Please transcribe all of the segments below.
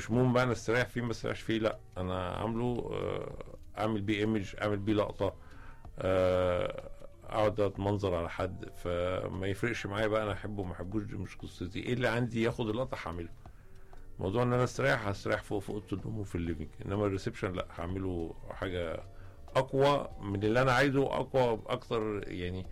مش مهم بقى انا استريح فيه ما استريحش فيه لا انا عامله آه، اعمل بيه ايمج اعمل بيه لقطه آه، اقعد اتمنظر على حد فما يفرقش معايا بقى انا احبه ما احبوش دي مش قصتي ايه اللي عندي ياخد اللقطه هعمله موضوع ان انا استريح هستريح فوق في اوضه النوم وفي الليفنج انما الريسبشن لا هعمله حاجه اقوى من اللي انا عايزه اقوى اكتر يعني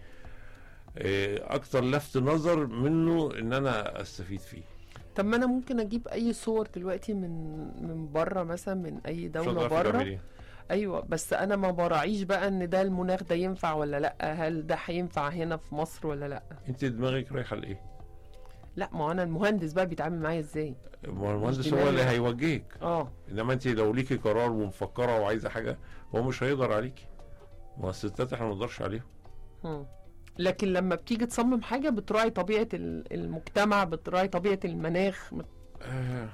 آه، اكتر لفت نظر منه ان انا استفيد فيه طب ما انا ممكن اجيب اي صور دلوقتي من من بره مثلا من اي مش دوله هتعرفي بره تعملي. ايوه بس انا ما براعيش بقى ان ده المناخ ده ينفع ولا لا هل ده هينفع هنا في مصر ولا لا انت دماغك رايحه لايه؟ لا ما هو انا المهندس بقى بيتعامل معايا ازاي ما هو المهندس دماغي. هو اللي هيوجهك اه انما انت لو ليكي قرار ومفكره وعايزه حاجه هو مش هيقدر عليكي ما هو الستات احنا ما نقدرش عليهم مم. لكن لما بتيجي تصمم حاجه بتراعي طبيعه ال- المجتمع بتراعي طبيعه المناخ مت- آه،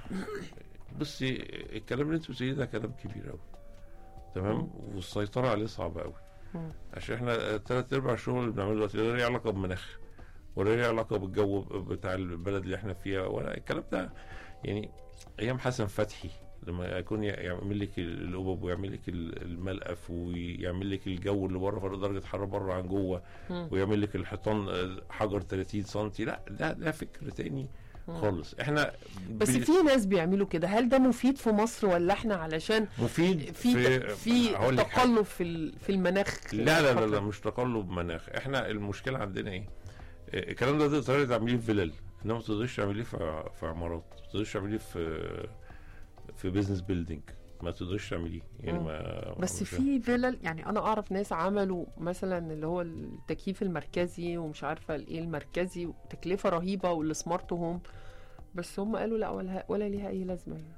بصي الكلام اللي انت بتقوليه ده كلام كبير قوي تمام والسيطره عليه صعبه قوي مم. عشان احنا ثلاث ارباع الشغل اللي بنعمله دلوقتي لا ليه علاقه بمناخ ولا ليه علاقه بالجو بتاع البلد اللي احنا فيها ولا الكلام ده يعني ايام حسن فتحي لما يكون يعمل لك القبب ويعمل لك الملقف ويعمل لك الجو اللي بره فرق درجه حراره بره عن جوه مم. ويعمل لك الحيطان آه، حجر 30 سم لا ده ده فكر تاني مم. خالص احنا بس بن- في ناس بيعملوا كده هل ده مفيد في مصر ولا احنا علشان مفيد في في هقول لك حاجة. تقلب في ال- في المناخ لا لا لا, لا الفترة؟ مش تقلب مناخ احنا المشكله عندنا ايه آه، الكلام ده تقدري تعمليه في فيلل انما ما تقدريش تعمليه في في عمارات ما تقدريش تعمليه في في بيزنس بيلدينج ما تقدريش تعمليه يعني مم. ما بس مش- في فيلل يعني انا اعرف ناس عملوا مثلا اللي هو التكييف المركزي ومش عارفه الايه المركزي وتكلفه رهيبه والسمارت هوم بس هم قالوا لا ولا ولا ليها اي لازمه يعني.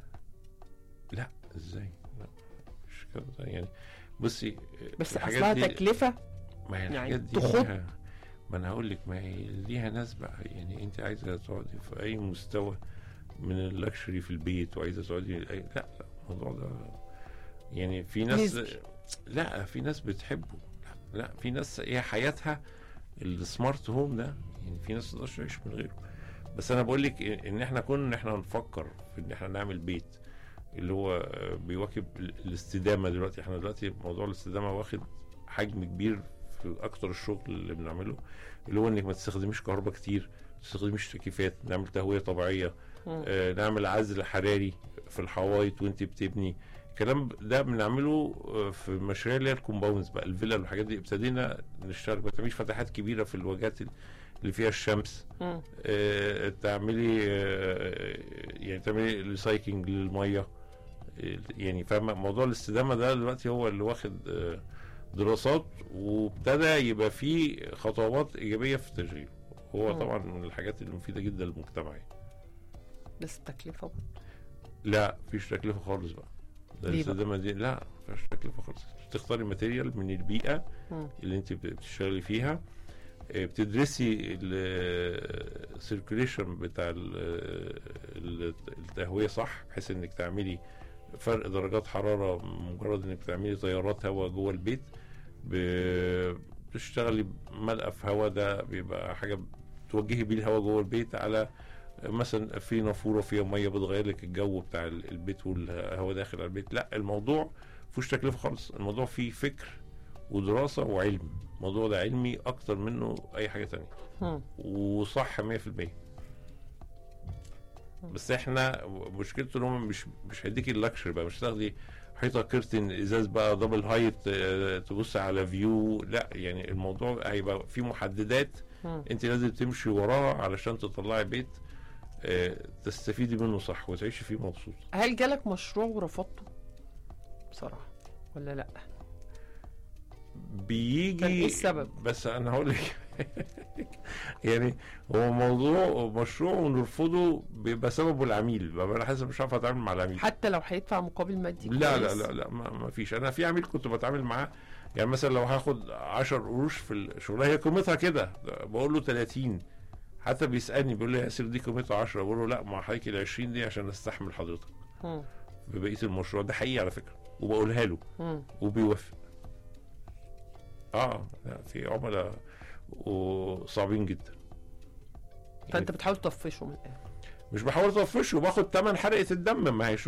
لا ازاي لا مش كده يعني بصي بس الحاجات اصلها دي- تكلفه ما هي يعني الحاجات دي تخط. ليها ما انا هقول لك ما هي ليها ناس بقى يعني انت عايزه تقعدي في اي مستوى من اللكشري في البيت وعايزه تقعدي أي... لا لا الموضوع ده يعني في ناس نسبي. لا في ناس بتحبه لا, لا في ناس هي حياتها السمارت هوم ده يعني في ناس ما تقدرش تعيش من غيره بس انا بقول لك ان احنا كنا ان احنا نفكر في ان احنا نعمل بيت اللي هو آه، بيواكب ال- الاستدامه دلوقتي احنا دلوقتي موضوع الاستدامه واخد حجم كبير في اكتر الشغل اللي بنعمله اللي هو انك ما تستخدميش كهرباء كتير ما تستخدميش تكييفات نعمل تهويه طبيعيه مم. آه نعمل عزل حراري في الحوايط وانت بتبني الكلام ده بنعمله آه، في مشاريع اللي هي الكومباوندز بقى الفيلا والحاجات دي ابتدينا نشتغل ما تعمليش فتحات كبيره في الواجهات اللي فيها الشمس مم. آه، تعملي آه، يعني تعملي ريسايكلينج للميه آه، يعني فاهمه موضوع الاستدامه ده دلوقتي هو اللي واخد آه، دراسات وابتدى يبقى فيه خطوات ايجابيه في التشغيل هو مم. طبعا من الحاجات اللي مفيده جدا للمجتمع يعني. بس التكلفه برضه. لا مفيش تكلفه خالص بقى ده ليه بقى؟ الاستدامه دي لا مفيش تكلفه خالص تختاري ماتيريال من البيئه مم. اللي انت بتشتغلي فيها آه، بتدرسي السيركوليشن بتاع ال- ال- التهويه صح بحيث انك تعملي فرق درجات حراره مجرد انك تعملي تيارات هواء جوه البيت ب- بتشتغلي ملقف هواء ده بيبقى حاجه توجهي بيه الهواء جوه البيت على مثلا في نافوره فيها ميه بتغير لك الجو بتاع ال- البيت والهواء داخل على البيت لا الموضوع مفيهوش تكلفه خالص الموضوع فيه فكر ودراسه وعلم الموضوع ده علمي اكتر منه اي حاجه تانية مم. وصح 100% بس احنا مشكلته ان هو مش مش هيديكي اللكشر بقى مش هتاخدي حيطه كرتن ازاز بقى دبل هايت آه، تبص على فيو لا يعني الموضوع هيبقى فيه محددات مم. انت لازم تمشي وراها علشان تطلعي بيت آه، تستفيدي منه صح وتعيشي فيه مبسوط هل جالك مشروع ورفضته بصراحه ولا لا بيجي كان ايه السبب؟ بس انا هقول لك يعني هو موضوع مشروع ونرفضه بيبقى سببه العميل ببقى انا حاسس مش عارف اتعامل مع العميل حتى لو هيدفع مقابل مادي لا لا كويس؟ لا لا ما, ما فيش انا في عميل كنت بتعامل معاه يعني مثلا لو هاخد 10 قروش في الشغل هي قيمتها كده بقول له 30 حتى بيسالني بيقول لي يا ياسر دي قيمتها 10 بقول له لا ما حضرتك ال 20 دي عشان استحمل حضرتك مم. في بقيه المشروع ده حقيقي على فكره وبقولها له مم. وبيوافق اه لا في عملاء وصعبين جدا فانت بتحاول تطفشه من الاخر مش بحاول اطفشه وباخد تمن حرقه الدم ما هي